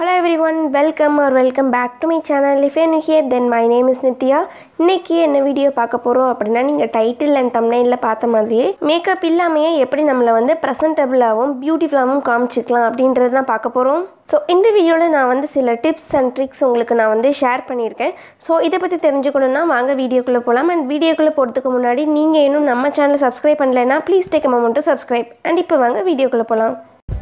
hello everyone welcome or welcome back to my channel if you here then my name is Nithya இன்னைக்கு என்ன video பார்க்க போகிறோம் அப்படின்னா நீங்கள் டைட்டில் அண்ட் தம்னைலில் பார்த்த மாதிரியே மேக்கப் இல்லாமையே எப்படி நம்மளை வந்து ப்ரெசன்டபுளாகவும் பியூட்டிஃபுல்லாகவும் காமிச்சிக்கலாம் அப்படின்றது தான் பார்க்க போகிறோம் ஸோ இந்த வீடியோவில் நான் வந்து சில டிப்ஸ் அண்ட் ட்ரிக்ஸ் உங்களுக்கு நான் வந்து ஷேர் பண்ணியிருக்கேன் ஸோ இதை பற்றி தெரிஞ்சுக்கணுன்னா வாங்க வீடியோக்குள்ளே போகலாம் அண்ட் வீடியோக்குள்ளே போகிறதுக்கு முன்னாடி நீங்கள் இன்னும் நம்ம சேனலை சப்ஸ்கிரைப் பண்ணலைன்னா please take a moment to subscribe and இப்போ வாங்க வீடியோக்குள்ளே போகலாம்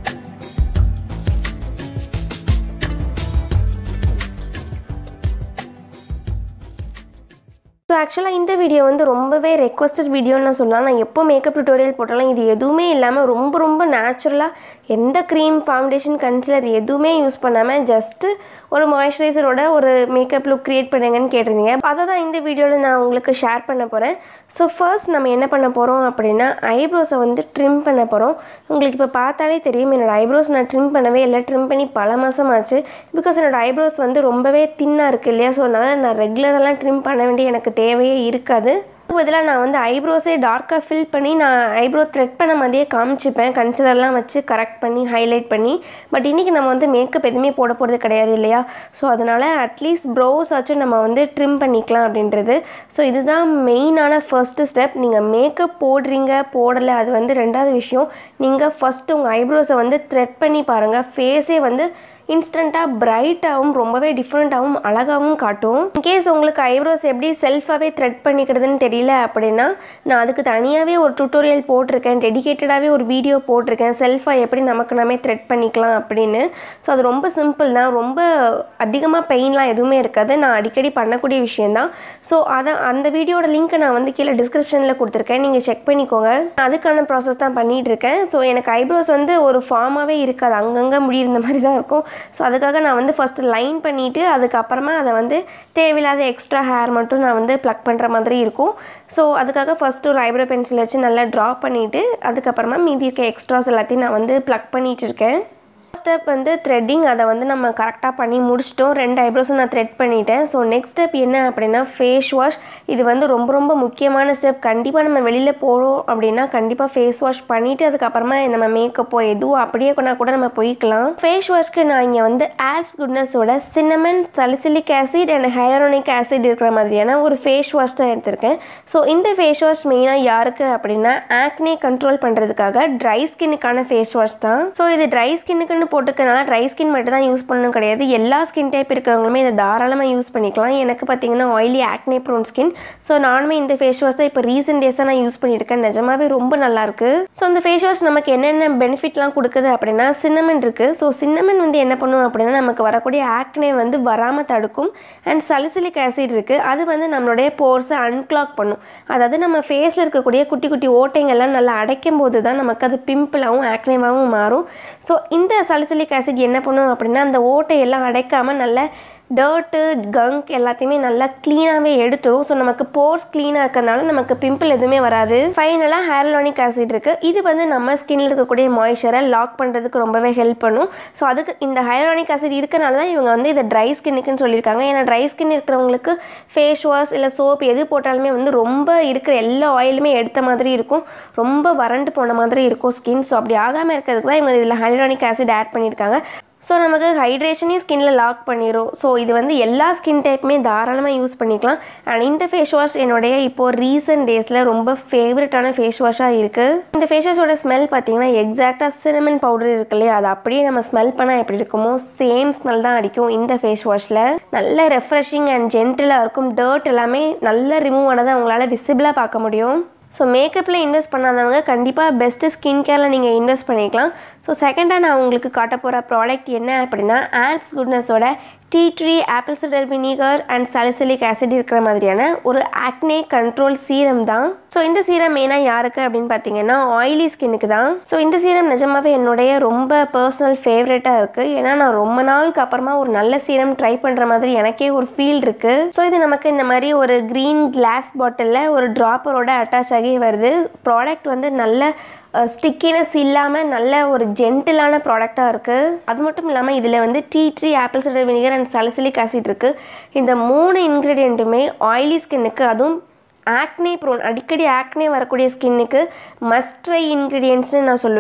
ஸோ ஆக்சுவலாக இந்த வீடியோ வந்து ரொம்பவே ரெக்வஸ்டட் வீடியோன்னு நான் சொல்லலாம் நான் எப்போ மேக்கப் டுட்டோரியல் போட்டாலும் இது எதுவுமே இல்லாமல் ரொம்ப ரொம்ப நேச்சுரலாக எந்த க்ரீம் ஃபவுண்டேஷன் கன்சிலர் எதுவுமே யூஸ் பண்ணாமல் ஜஸ்ட்டு ஒரு மாய்ஸ்சரைசரோட ஒரு மேக்கப் லுக் க்ரியேட் பண்ணுங்கன்னு கேட்டிருந்தீங்க அதை தான் இந்த வீடியோவில் நான் உங்களுக்கு ஷேர் பண்ண போகிறேன் ஸோ ஃபர்ஸ்ட் நம்ம என்ன பண்ண போகிறோம் அப்படின்னா ஐப்ரோஸை வந்து ட்ரிம் பண்ண போகிறோம் உங்களுக்கு இப்போ பார்த்தாலே தெரியும் என்னோடய ஐப்ரோஸ் நான் ட்ரிம் பண்ணவே இல்லை ட்ரிம் பண்ணி பல மாதம் ஆச்சு பிகாஸ் என்னோடய ஐப்ரோஸ் வந்து ரொம்பவே தின்னாக இருக்குது இல்லையா ஸோ அதனால் நான் ரெகுலரெல்லாம் ட்ரிம் பண்ண வேண்டிய எனக்கு தேவையே இருக்காது பதிலாக நான் வந்து ஐப்ரோஸே டார்க்காக ஃபில் பண்ணி நான் ஐப்ரோ த்ரெட் பண்ண மாதிரியே காமிச்சிப்பேன் கன்சிலர்லாம் வச்சு கரெக்ட் பண்ணி ஹைலைட் பண்ணி பட் இன்றைக்கி நம்ம வந்து மேக்கப் எதுவுமே போட போகிறது கிடையாது இல்லையா ஸோ அதனால் அட்லீஸ்ட் ப்ரோஸ் ஆச்சும் நம்ம வந்து ட்ரிம் பண்ணிக்கலாம் அப்படின்றது ஸோ இதுதான் மெயினான ஃபர்ஸ்ட்டு ஸ்டெப் நீங்கள் மேக்கப் போடுறீங்க போடலை அது வந்து ரெண்டாவது விஷயம் நீங்கள் ஃபஸ்ட்டு உங்கள் ஐப்ரோஸை வந்து த்ரெட் பண்ணி பாருங்கள் ஃபேஸே வந்து இன்ஸ்டண்ட்டாக பிரைட்டாகவும் ரொம்பவே டிஃப்ரெண்ட்டாகவும் அழகாகவும் காட்டும் இன்கேஸ் உங்களுக்கு ஐப்ரோஸ் எப்படி செல்ஃபாகவே த்ரெட் பண்ணிக்கிறதுன்னு தெரியல அப்படின்னா நான் அதுக்கு தனியாகவே ஒரு டுட்டோரியல் போட்டிருக்கேன் டெடிக்கேட்டடாகவே ஒரு வீடியோ போட்டிருக்கேன் செல்ஃபாக எப்படி நமக்கு நாமே த்ரெட் பண்ணிக்கலாம் அப்படின்னு ஸோ அது ரொம்ப சிம்பிள் தான் ரொம்ப அதிகமாக பெயின்லாம் எதுவுமே இருக்காது நான் அடிக்கடி பண்ணக்கூடிய விஷயந்தான் ஸோ அதை அந்த வீடியோட லிங்க்கை நான் வந்து கீழே டிஸ்கிரிப்ஷனில் கொடுத்துருக்கேன் நீங்கள் செக் பண்ணிக்கோங்க அதுக்கான ப்ராசஸ் தான் பண்ணிகிட்டு இருக்கேன் ஸோ எனக்கு ஐப்ரோஸ் வந்து ஒரு ஃபார்மாகவே இருக்காது அங்கங்கே முடியிருந்த மாதிரி தான் இருக்கும் ஸோ அதுக்காக நான் வந்து ஃபஸ்ட்டு லைன் பண்ணிவிட்டு அதுக்கப்புறமா அதை வந்து தேவையில்லாத எக்ஸ்ட்ரா ஹேர் மட்டும் நான் வந்து ப்ளக் பண்ணுற மாதிரி இருக்கும் ஸோ அதுக்காக ஃபஸ்ட்டு ஒரு ஐப்ரோ பென்சில் வச்சு நல்லா ட்ரா பண்ணிவிட்டு அதுக்கப்புறமா மீதி இருக்க எக்ஸ்ட்ராஸ் எல்லாத்தையும் நான் வந்து ப்ளக் பண்ணிகிட்டு இருக்கேன் ஸ்டெப் வந்து த்ரெட்டிங் அதை வந்து நம்ம கரெக்டாக பண்ணி முடிச்சிட்டோம் ரெண்டு ஐப்ரோஸும் நான் த்ரெட் பண்ணிட்டேன் ஸோ நெக்ஸ்ட் ஸ்டெப் என்ன அப்படின்னா ஃபேஸ் வாஷ் இது வந்து ரொம்ப ரொம்ப முக்கியமான ஸ்டெப் கண்டிப்பாக நம்ம வெளியில் போகிறோம் அப்படின்னா கண்டிப்பாக ஃபேஸ் வாஷ் பண்ணிவிட்டு அதுக்கப்புறமா நம்ம மேக்கப்போ எதுவும் அப்படியே கொண்டா கூட நம்ம போய்க்கலாம் ஃபேஸ் வாஷ்க்கு நான் இங்கே வந்து ஆல்ப்ஸ் குட்னஸோட cinnamon salicylic acid and hyaluronic acid இருக்கிற மாதிரியான ஒரு ஃபேஸ் வாஷ் தான் எடுத்திருக்கேன் ஸோ இந்த ஃபேஸ் வாஷ் மெயினாக யாருக்கு அப்படின்னா ஆக்னே கண்ட்ரோல் பண்ணுறதுக்காக ட்ரை ஸ்கின்னுக்கான ஃபேஸ் வாஷ் தான் ஸோ இது ட்ரை ஸ்கின்னுக்கு ஸ்கின்னு போட்டுக்கனால ட்ரை ஸ்கின் மட்டும் தான் யூஸ் பண்ணணும் கிடையாது எல்லா ஸ்கின் டைப் இருக்கிறவங்களுமே இதை தாராளமாக யூஸ் பண்ணிக்கலாம் எனக்கு பார்த்தீங்கன்னா oily acne prone skin so நானுமே இந்த ஃபேஸ் வாஷ் தான் இப்போ ரீசெண்ட் டேஸாக நான் யூஸ் பண்ணியிருக்கேன் நிஜமாவே ரொம்ப நல்லாயிருக்கு ஸோ இந்த ஃபேஸ் வாஷ் நமக்கு என்னென்ன பெனிஃபிட்லாம் கொடுக்குது அப்படின்னா சின்னமன் இருக்குது ஸோ சின்னமன் வந்து என்ன பண்ணும் அப்படின்னா நமக்கு வரக்கூடிய ஆக்னே வந்து வராமல் தடுக்கும் அண்ட் சலிசிலிக் ஆசிட் இருக்குது அது வந்து நம்மளுடைய போர்ஸை அன்கிளாக் பண்ணும் அதாவது நம்ம ஃபேஸில் இருக்கக்கூடிய குட்டி குட்டி ஓட்டைங்கள்லாம் நல்லா அடைக்கும் போது தான் நமக்கு அது பிம்பிளாகவும் ஆக்னேவாகவும் மாறும் ஸோ இந்த சலிசிலிக் ஆசிட் என்ன பண்ணும் அப்படின்னா அந்த ஓட்டையெல்லாம் அடைக்காமல் நல்ல டர்ட்டு கங்க் எல்லாத்தையுமே நல்லா க்ளீனாகவே எடுத்துடும் ஸோ நமக்கு போர்ஸ் க்ளீனாக இருக்கிறதுனால நமக்கு பிம்பிள் எதுவுமே வராது ஃபைனலாக ஹேரலானிக் ஆசிட் இருக்குது இது வந்து நம்ம ஸ்கின்னில் இருக்கக்கூடிய மாய்ஸ்சரை லாக் பண்ணுறதுக்கு ரொம்பவே ஹெல்ப் பண்ணும் ஸோ அதுக்கு இந்த ஹைலரானிக் ஆசிட் இருக்கனால தான் இவங்க வந்து இதை ட்ரை ஸ்கின்னுக்குன்னு சொல்லியிருக்காங்க ஏன்னா ட்ரை ஸ்கின் இருக்கிறவங்களுக்கு ஃபேஸ் வாஷ் இல்லை சோப் எது போட்டாலுமே வந்து ரொம்ப இருக்கிற எல்லா ஆயிலுமே எடுத்த மாதிரி இருக்கும் ரொம்ப வறண்டு போன மாதிரி இருக்கும் ஸ்கின் ஸோ அப்படி ஆகாமல் இருக்கிறதுக்கு தான் இவங்க இதில் ஹைலரானிக் ஆசிட் ஆட் பண்ணியிருக்காங்க ஸோ நமக்கு ஹைட்ரேஷனையும் ஸ்கின்னில் லாக் பண்ணிடும் ஸோ இது வந்து எல்லா ஸ்கின் டைப்புமே தாராளமாக யூஸ் பண்ணிக்கலாம் அண்ட் இந்த ஃபேஸ் வாஷ் என்னுடைய இப்போது ரீசெண்ட் டேஸில் ரொம்ப ஃபேவரட்டான ஃபேஸ் வாஷாக இருக்குது இந்த ஃபேஸ் வாஷோட ஸ்மெல் பார்த்தீங்கன்னா எக்ஸாக்டாக சினமன் பவுடர் இருக்கு இல்லையா அது அப்படியே நம்ம ஸ்மெல் பண்ணால் எப்படி இருக்குமோ சேம் ஸ்மெல் தான் அடிக்கும் இந்த ஃபேஸ் வாஷில் நல்ல ரெஃப்ரெஷிங் அண்ட் ஜென்டிலாக இருக்கும் டர்ட் எல்லாமே நல்ல ரிமூவ் ஆனதை அவங்களால விசிபிளாக பார்க்க முடியும் ஸோ மேக்கப்பில் இன்வெஸ்ட் பண்ணாதவங்க கண்டிப்பாக பெஸ்ட்டு ஸ்கின் கேரில் நீங்கள் இன்வெஸ்ட் பண்ணிக்கலாம் ஸோ செகண்டாக நான் உங்களுக்கு காட்ட போகிற ப்ராடக்ட் என்ன அப்படின்னா ஆல்ப்ஸ் குட்னஸோட tea tree apple cider vinegar and salicylic acid இருக்கிற மாதிரியான ஒரு ஆக்னே கண்ட்ரோல் சீரம் தான் ஸோ இந்த சீரம் மெயினாக யாருக்கு அப்படின்னு பார்த்தீங்கன்னா ஆயிலி ஸ்கின்னுக்கு தான் ஸோ இந்த சீரம் நிஜமாவே என்னுடைய ரொம்ப பர்சனல் ஃபேவரட்டாக இருக்குது ஏன்னா நான் ரொம்ப நாளுக்கு அப்புறமா ஒரு நல்ல சீரம் ட்ரை பண்ணுற மாதிரி எனக்கே ஒரு ஃபீல் இருக்குது ஸோ இது நமக்கு இந்த மாதிரி ஒரு க்ரீன் கிளாஸ் பாட்டிலில் ஒரு ட்ராப்பரோட அட்டாச் ஆகி வருது ப்ராடக்ட் வந்து நல்ல ஸ்டிக்கினஸ் இல்லாமல் நல்ல ஒரு ஜென்டிலான ப்ராடக்டாக இருக்குது அது மட்டும் இல்லாமல் இதில் வந்து tea tree apple cider vinegar and salicylic acid இருக்குது இந்த மூணு இன்க்ரீடியண்ட்டுமே ஆயிலி ஸ்கின்னுக்கு அதுவும் ஆக்னே ப்ரோன் அடிக்கடி ஆக்னே வரக்கூடிய ஸ்கின்னுக்கு மஸ்ட் ட்ரை இன்க்ரீடியன்ட்ஸ்னு நான் சொல்லுவேன்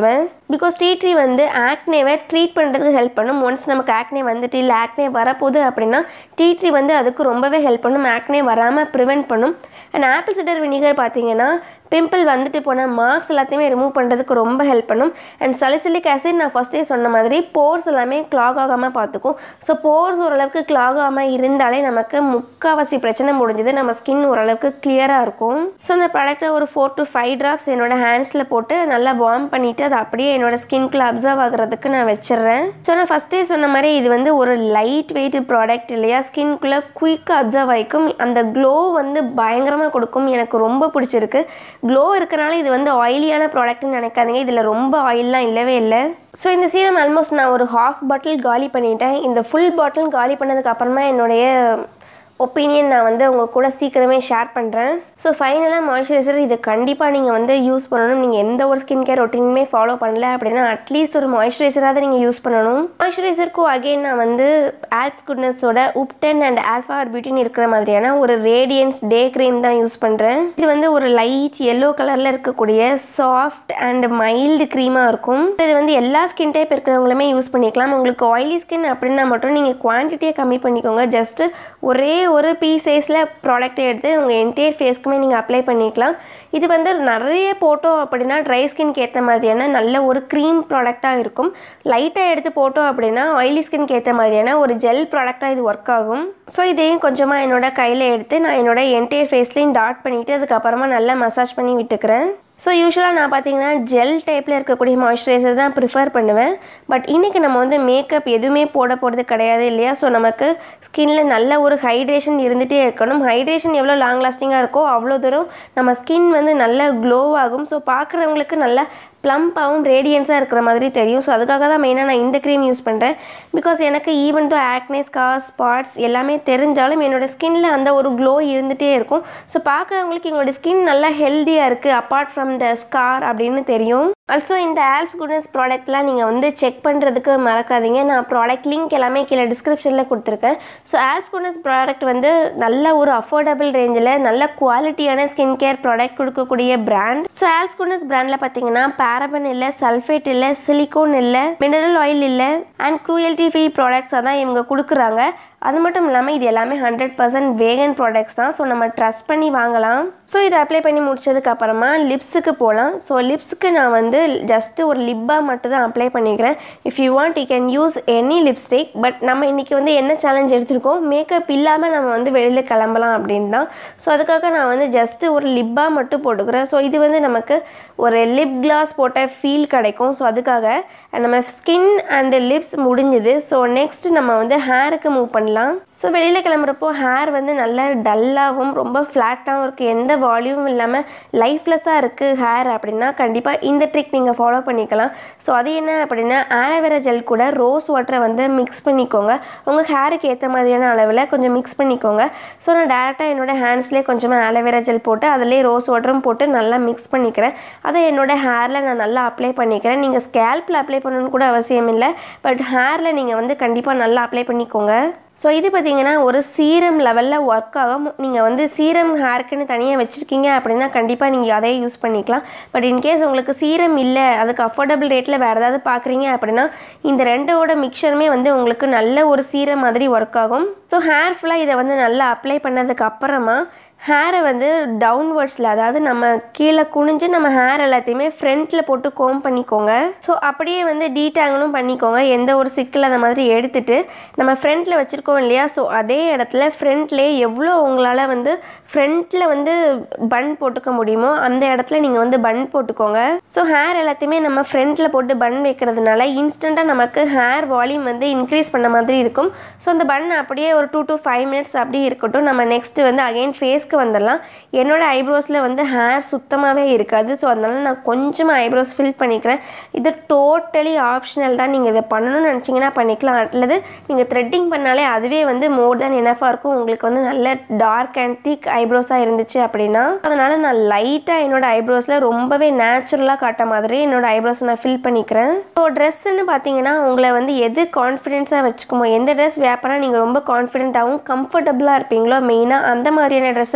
பிகாஸ் டீ ட்ரீ வந்து ஆக்னேவை ட்ரீட் பண்ணுறதுக்கு ஹெல்ப் பண்ணும் ஒன்ஸ் நமக்கு ஆக்னே வந்துட்டு இல்லை ஆக்னே வரப்போகுது அப்படின்னா டீ ட்ரீ வந்து அதுக்கு ரொம்பவே ஹெல்ப் பண்ணும் ஆக்னே வராமல் ப்ரிவெண்ட் பண்ணும் அண்ட் ஆப்பிள் சிடர் வினிகர் பார்த்தீங்கன்னா பிம்பிள் வந்துட்டு போன மார்க்ஸ் எல்லாத்தையுமே ரிமூவ் பண்ணுறதுக்கு ரொம்ப ஹெல்ப் பண்ணும் அண்ட் சலிசிலிக் ஆசிட் நான் ஃபஸ்ட்டே சொன்ன மாதிரி போர்ஸ் எல்லாமே கிளாக் ஆகாமல் பார்த்துக்கும் ஸோ போர்ஸ் ஓரளவுக்கு கிளாக் ஆகாமல் இருந்தாலே நமக்கு முக்கால்வாசி பிரச்சனை முடிஞ்சது நம்ம ஸ்கின் ஓரளவுக்கு கிளியராக இருக்கும் ஸோ இந்த ப்ராடக்ட்டை ஒரு ஃபோர் டு ஃபைவ் ட்ராப்ஸ் என்னோட ஹேண்ட்ஸில் போட்டு நல்லா வார்ம் பண்ணிவிட்டு அது அப்படியே என்னோட ஸ்கின்குள்ளே அப்சர்வ் ஆகுறதுக்கு நான் வச்சிடுறேன் ஸோ நான் ஃபஸ்ட்டே சொன்ன மாதிரி இது வந்து ஒரு லைட் வெயிட் ப்ராடக்ட் இல்லையா ஸ்கின்குள்ளே குயிக்காக அப்சர்வ் ஆகிக்கும் அந்த க்ளோ வந்து பயங்கரமாக கொடுக்கும் எனக்கு ரொம்ப பிடிச்சிருக்கு க்ளோ இருக்கனால இது வந்து ஆயிலியான ப்ராடக்ட்னு நினைக்காதீங்க இதில் ரொம்ப ஆயிலெலாம் இல்லவே இல்லை ஸோ இந்த சீரம் ஆல்மோஸ்ட் நான் ஒரு ஹாஃப் பாட்டில் காலி பண்ணிட்டேன் இந்த ஃபுல் பாட்டில் காலி பண்ணதுக்கு அப்புறமா என்னுடைய ஒப்பீனியன் நான் வந்து உங்கள் கூட சீக்கிரமே ஷேர் பண்ணுறேன் ஸோ ஃபைனலாக மாய்ஸ்சரைசர் இது கண்டிப்பாக நீங்கள் வந்து யூஸ் பண்ணணும் நீங்கள் எந்த ஒரு ஸ்கின் கேர் ரொட்டீனுமே ஃபாலோ பண்ணல அப்படின்னா அட்லீஸ்ட் ஒரு மாய்ஸ்சரைசராக நீங்கள் யூஸ் பண்ணணும் மாய்ஸ்சரைசருக்கும் அகெயின் நான் வந்து ஆல்ப்ஸ் குட்னஸோட உப்டன் அண்ட் ஆல்ஃபா பியூட்டின் இருக்கிற மாதிரியான ஒரு ரேடியன்ஸ் டே க்ரீம் தான் யூஸ் பண்ணுறேன் இது வந்து ஒரு லைட் எல்லோ கலரில் இருக்கக்கூடிய சாஃப்ட் அண்ட் மைல்டு க்ரீமாக இருக்கும் இது வந்து எல்லா ஸ்கின் டைப் இருக்கிறவங்களுமே யூஸ் பண்ணிக்கலாம் உங்களுக்கு ஆயிலி ஸ்கின் அப்படின்னா மட்டும் நீங்கள் குவான்டிட்டியை கம்மி பண்ணிக்கோங்க ஜஸ்ட்டு ஒரே ஒரு பீஸ் சைஸில் ப்ராடக்ட் எடுத்து உங்கள் என்டையர் ஃபேஸ்க்குமே நீங்கள் அப்ளை பண்ணிக்கலாம் இது வந்து நிறைய போட்டோம் அப்படின்னா ட்ரை ஸ்கின்க்கு ஏற்ற மாதிரியான நல்ல ஒரு க்ரீம் ப்ராடக்டாக இருக்கும் லைட்டாக எடுத்து போட்டோம் அப்படின்னா ஆயிலி ஸ்கின்க்கு ஏற்ற மாதிரியான ஒரு ஜெல் ப்ராடக்டாக இது ஒர்க் ஆகும் ஸோ இதையும் கொஞ்சமாக என்னோட கையில் எடுத்து நான் என்னோட என்டையர் ஃபேஸ்லேயும் டாட் பண்ணிவிட்டு அதுக்கப்புறமா நல்லா மசாஜ் பண்ணி விட்டுக்கிறேன் ஸோ யூஸ்வலாக நான் பார்த்தீங்கன்னா ஜெல் டைப்பில் இருக்கக்கூடிய மாய்ஸ்சரைசர் தான் ப்ரிஃபர் பண்ணுவேன் பட் இன்றைக்கி நம்ம வந்து மேக்கப் எதுவுமே போட போகிறது கிடையாது இல்லையா ஸோ நமக்கு ஸ்கின்ல நல்ல ஒரு ஹைட்ரேஷன் இருந்துகிட்டே இருக்கணும் ஹைட்ரேஷன் எவ்வளோ லாங் லாஸ்டிங்காக இருக்கோ அவ்வளோ தூரம் நம்ம ஸ்கின் வந்து நல்ல க்ளோ ஆகும் ஸோ பார்க்குறவங்களுக்கு நல்ல ப்ளம்பாகவும் ரேடியன்ஸாக இருக்கிற மாதிரி தெரியும் ஸோ அதுக்காக தான் மெயினாக நான் இந்த க்ரீம் யூஸ் பண்ணுறேன் பிகாஸ் எனக்கு even though acne scar spots எல்லாமே தெரிஞ்சாலும் என்னோடய ஸ்கின்ல அந்த ஒரு க்ளோ இருந்துகிட்டே இருக்கும் ஸோ பார்க்குறவங்களுக்கு எங்களோட ஸ்கின் நல்லா ஹெல்த்தியாக இருக்குது அப்பார்ட் ஃப்ரம் த ஸ்கார் அப்படின்னு தெரியும் ஆல்சோ இந்த ஆல்ப்ஸ் குட்னஸ் ப்ராடக்ட்லாம் நீங்கள் வந்து செக் பண்ணுறதுக்கு மறக்காதீங்க நான் ப்ராடக்ட் லிங்க் எல்லாமே கீழே டிஸ்கிரிப்ஷனில் கொடுத்துருக்கேன் ஸோ ஆல்ப்ஸ் குட்னஸ் ப்ராடக்ட் வந்து நல்ல ஒரு அஃபோர்டபுள் ரேஞ்சில் நல்ல குவாலிட்டியான ஸ்கின் கேர் ப்ராடக்ட் கொடுக்கக்கூடிய பிராண்ட் ஸோ ஆல்ப்ஸ் குட்னஸ் பிராண்டில் பார்த்தீங்கன்னா பேரபன் இல்லை சல்ஃபேட் இல்லை சிலிக்கோன் இல்லை மினரல் ஆயில் இல்லை அண்ட் க்ரூயல்டி ஃப்ரீ ப்ராடக்ட்ஸாக தான் இவங்க கொடுக்குறாங்க அது மட்டும் இல்லாமல் இது எல்லாமே ஹண்ட்ரட் பர்சன்ட் வேகன் ப்ராடக்ட்ஸ் தான் ஸோ நம்ம ட்ரஸ்ட் பண்ணி வாங்கலாம் ஸோ இதை அப்ளை பண்ணி முடிச்சதுக்கு அப்புறமா லிப்ஸுக்கு போகலாம் ஸோ லிப்ஸுக்கு நான் வந்து ஜஸ்ட்டு ஒரு லிப்பாக மட்டும் தான் அப்ளை பண்ணிக்கிறேன் if you want you can use any lipstick but நம்ம இன்றைக்கி வந்து என்ன சேலஞ்ச் எடுத்திருக்கோம் மேக்கப் இல்லாமல் நம்ம வந்து வெளியில் கிளம்பலாம் அப்படின்னு தான் ஸோ அதுக்காக நான் வந்து ஜஸ்ட்டு ஒரு லிப்பாக மட்டும் போட்டுக்கிறேன் ஸோ இது வந்து நமக்கு ஒரு லிப் கிளாஸ் போட்ட ஃபீல் கிடைக்கும் ஸோ அதுக்காக நம்ம ஸ்கின் அண்டு லிப்ஸ் முடிஞ்சுது ஸோ நெக்ஸ்ட் நம்ம வந்து ஹேருக்கு மூவ் பண்ணலாம் ஸோ வெளியில் கிளம்புறப்போ ஹேர் வந்து நல்லா டல்லாகவும் ரொம்ப ஃப்ளாட்டாகவும் இருக்குது எந்த வால்யூம் இல்லாமல் லைஃப்லெஸ்ஸாக இருக்குது ஹேர் அப்படின்னா கண்டிப்பாக இந்த ட்ரிக் நீங்கள் ஃபாலோ பண்ணிக்கலாம் ஸோ அது என்ன அப்படின்னா ஆலோவேரா ஜெல் கூட ரோஸ் வாட்டரை வந்து மிக்ஸ் பண்ணிக்கோங்க உங்கள் ஹேருக்கு ஏற்ற மாதிரியான அளவில் கொஞ்சம் மிக்ஸ் பண்ணிக்கோங்க ஸோ நான் டேரெக்டாக என்னோட ஹேண்ட்ஸ்லேயே கொஞ்சமாக ஆலோவேரா ஜெல் போட்டு அதிலே ரோஸ் வாட்டரும் போட்டு நல்லா மிக்ஸ் பண்ணிக்கிறேன் அதை என்னோட ஹேரில் நான் நல்லா அப்ளை பண்ணிக்கிறேன் நீங்கள் ஸ்கேல்பில் அப்ளை பண்ணணும்னு கூட அவசியம் இல்லை பட் ஹேரில் நீங்கள் வந்து கண்டிப்பாக நல்லா அப்ளை பண்ணிக்கோங்க ஸோ இது பார்த்தீங்கன்னா ஒரு சீரம் லெவலில் ஒர்க் ஆகும் நீங்கள் வந்து சீரம் ஹேருக்குன்னு தனியாக வச்சுருக்கீங்க அப்படின்னா கண்டிப்பாக நீங்கள் அதே யூஸ் பண்ணிக்கலாம் பட் இன்கேஸ் உங்களுக்கு சீரம் இல்லை அதுக்கு அஃபோர்டபுள் ரேட்டில் வேறு ஏதாவது பார்க்குறீங்க அப்படின்னா இந்த ரெண்டோட மிக்சருமே வந்து உங்களுக்கு நல்ல ஒரு சீரம் மாதிரி ஒர்க் ஆகும் ஸோ ஹேர் ஃபுல்லாக இதை வந்து நல்லா அப்ளை பண்ணதுக்கு அப்புறமா ஹேரை வந்து டவுன்வர்ட்ஸில் அதாவது நம்ம கீழே குனிஞ்சு நம்ம ஹேர் எல்லாத்தையுமே ஃப்ரண்ட்டில் போட்டு கோம் பண்ணிக்கோங்க ஸோ அப்படியே வந்து டீடாங்கிளும் பண்ணிக்கோங்க எந்த ஒரு சிக்கல் அந்த மாதிரி எடுத்துட்டு நம்ம ஃப்ரண்ட்டில் வச்சுருக்கோம் இல்லையா ஸோ அதே இடத்துல ஃப்ரண்ட்லேயே எவ்வளோ உங்களால் வந்து ஃப்ரண்ட்டில் வந்து பன் போட்டுக்க முடியுமோ அந்த இடத்துல நீங்கள் வந்து பன் போட்டுக்கோங்க ஸோ ஹேர் எல்லாத்தையுமே நம்ம ஃப்ரண்ட்டில் போட்டு பன் வைக்கிறதுனால இன்ஸ்டண்ட்டாக நமக்கு ஹேர் வால்யூம் வந்து இன்க்ரீஸ் பண்ண மாதிரி இருக்கும் ஸோ அந்த பன் அப்படியே ஒரு டூ டு ஃபைவ் மினிட்ஸ் அப்படியே இருக்கட்டும் நம்ம நெக்ஸ்ட்டு வந்து அகைன் ஃபேஸ்க்கு வந்துடலாம் என்னோட ஐப்ரோஸில் வந்து ஹேர் சுத்தமாகவே இருக்காது ஸோ அதனால நான் கொஞ்சமாக ஐப்ரோஸ் ஃபில் பண்ணிக்கிறேன் இது டோட்டலி ஆப்ஷனல் தான் நீங்கள் இதை பண்ணணும்னு நினச்சிங்கன்னா பண்ணிக்கலாம் அல்லது நீங்கள் த்ரெட்டிங் பண்ணாலே அதுவே வந்து மோர் தேன் எனஃபாக இருக்கும் உங்களுக்கு வந்து நல்ல டார்க் அண்ட் திக் ஐப்ரோஸாக இருந்துச்சு அப்படின்னா அதனால் நான் லைட்டாக என்னோட ஐப்ரோஸில் ரொம்பவே நேச்சுரலாக காட்ட மாதிரி என்னோட ஐப்ரோஸ் நான் ஃபில் பண்ணிக்கிறேன் ஸோ ட்ரெஸ்ஸுன்னு பார்த்தீங்கன்னா உங்களை வந்து எது கான்ஃபிடென்ஸாக வச்சுக்குமோ எந்த ட்ரெஸ் வேப்பனா நீங்கள் ரொம்ப கான்ஃபிடென்ட்டாகவும் கம்ஃபர்டபுளாக இருப்பீங்களோ மெயினாக அந்த மாதிரியான ட்ரெஸ்ஸை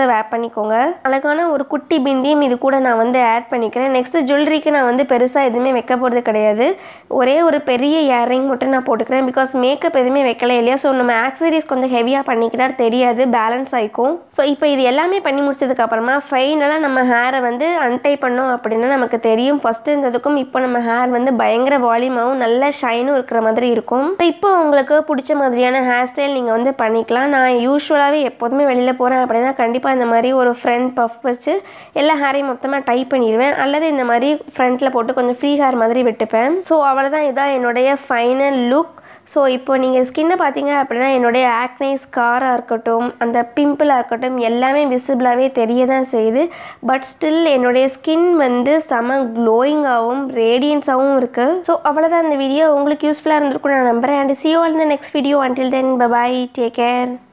ரிசர்வ் ஆட் பண்ணிக்கோங்க அழகான ஒரு குட்டி பிந்தியும் இது கூட நான் வந்து ஆட் பண்ணிக்கிறேன் நெக்ஸ்ட் ஜுவல்லரிக்கு நான் வந்து பெருசாக எதுவுமே வைக்க போகிறது கிடையாது ஒரே ஒரு பெரிய இயரிங் மட்டும் நான் போட்டுக்கிறேன் பிகாஸ் மேக்கப் எதுவுமே வைக்கல இல்லையா ஸோ நம்ம ஆக்சசரிஸ் கொஞ்சம் ஹெவியாக பண்ணிக்கிட்டா தெரியாது பேலன்ஸ் ஆகிக்கும் ஸோ இப்போ இது எல்லாமே பண்ணி முடிச்சதுக்கு அப்புறமா ஃபைனலாக நம்ம ஹேரை வந்து அன்டை பண்ணோம் அப்படின்னா நமக்கு தெரியும் ஃபஸ்ட்டு இருந்ததுக்கும் இப்போ நம்ம ஹேர் வந்து பயங்கர வால்யூமாகவும் நல்ல ஷைனும் இருக்கிற மாதிரி இருக்கும் ஸோ இப்போ உங்களுக்கு பிடிச்ச மாதிரியான ஹேர் ஸ்டைல் நீங்கள் வந்து பண்ணிக்கலாம் நான் யூஸ்வலாகவே எப்போதுமே வெளியில் போகிறேன் அப்படின்னா கண்டிப்பாக இந்த மாதிரி ஒரு ஃப்ரண்ட் பஃப் வச்சு எல்லா ஹேரையும் மொத்தமாக டைப் பண்ணிடுவேன் அல்லது இந்த மாதிரி ஃப்ரண்ட்டில் போட்டு கொஞ்சம் ஃப்ரீ ஹேர் மாதிரி விட்டுப்பேன் ஸோ அவ்வளோதான் இதான் என்னுடைய ஃபைனல் லுக் ஸோ இப்போ நீங்கள் ஸ்கின்னை பார்த்தீங்க அப்படின்னா என்னுடைய ஆக்னே ஸ்காராக இருக்கட்டும் அந்த பிம்பிளாக இருக்கட்டும் எல்லாமே விசிபிளாகவே தெரிய தான் செய்யுது பட் ஸ்டில் என்னுடைய ஸ்கின் வந்து செம க்ளோயிங்காகவும் ரேடியன்ஸாகவும் இருக்குது ஸோ அவ்வளோதான் இந்த வீடியோ உங்களுக்கு யூஸ்ஃபுல்லாக இருந்திருக்கும் நான் நம்புறேன் அண்ட் சி யூ ஆல் இந்த next video until then bye bye take care